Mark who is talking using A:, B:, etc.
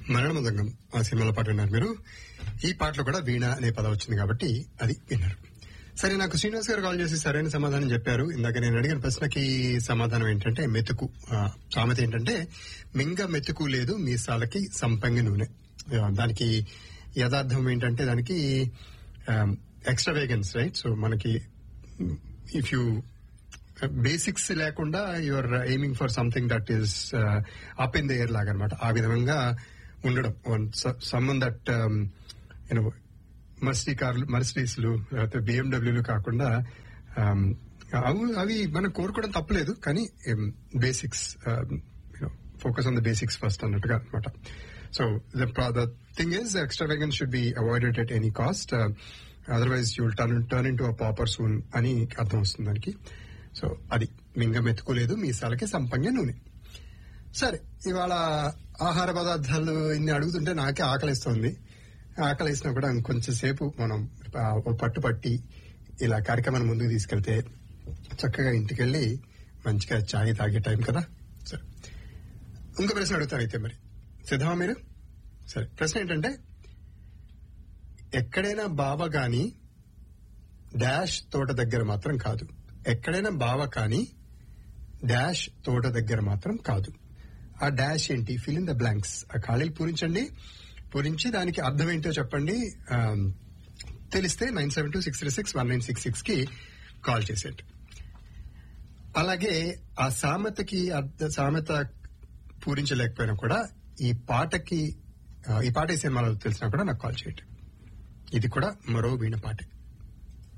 A: మరణ మృదంగం ఆ సినిమాలో పాట విన్నారు మీరు ఈ పాటలో కూడా వీణ అనే పదం వచ్చింది కాబట్టి అది విన్నారు సరే నాకు శ్రీనివాస్ గారు కాల్ చేసి సరైన సమాధానం చెప్పారు ఇందాక నేను అడిగిన ప్రశ్నకి సమాధానం ఏంటంటే మెతుకు ఆ, సామెత ఏంటంటే మింగ మెతుకు లేదు మీసాలకి సంపంగి నూనె ఆ, దానికి యథార్థం ఏంటంటే దానికి ఎక్స్ట్రా వేగన్స్ రైట్ సో మనకి ఇఫ్ యూ బేసిక్స్ లేకుండా your aiming for something that is up in the air లాగా అనమాట ఆ విధంగా ఉండడం సమ్మన్ దట్ యూనో మర్సిడీ కార్లు మర్సిడీస్లు లేకపోతే బిఎండబ్ల్యూలు కాకుండా um, అవి అవి మనం కోరుకోవడం తప్పలేదు కానీ basics focus on the basics first అన్నట్టుగా అనమాట so the thing is extravagance should be avoided at any cost otherwise you'll turn turn into a pauper soon అని అర్థం వస్తుంది దానికి సో అది మింగం ఎత్తుకోలేదు మీసాలకి సంపంగ నూనె సరే ఇవాళ ఆహార పదార్థాలు ఇన్ని అడుగుతుంటే నాకే ఆకలిస్తోంది ఆకలిసినా కూడా ఇంకొంచెం సేపు మనం ఆ, ఓ పట్టు పట్టి ఇలా కార్యక్రమాన్ని ముందుకు తీసుకెళ్తే చక్కగా ఇంటికి వెళ్ళి మంచిగా చాయ్ తాగే టైం కదా సరే ఇంకో ప్రశ్న అడుగుతాను అయితే మరి సిద్ధమా మీరు సరే ప్రశ్న ఏంటంటే ఎక్కడైనా బావ గాని డాష్ తోట దగ్గర మాత్రం కాదు ఎక్కడైనా బావ కానీ డాష్ తోట దగ్గర మాత్రం కాదు ఆ డాష్ ఏంటి ఫిల్ ఇన్ ద బ్లాంక్స్ ఆ ఖాళీలు పూరించండి పూరించి దానికి అర్థం ఏంటో చెప్పండి ఆ, తెలిస్తే nine seven two six three six one nine six six కి కాల్ చేసేయండి అలాగే ఆ సామెతకి అర్థ సామెత పూరించలేకపోయినా కూడా ఈ పాటకి ఆ, ఈ పాట ఈ సినిమాలో తెలిసినా కూడా నాకు కాల్ చేయండి ఇది కూడా మరో వీణ పాటే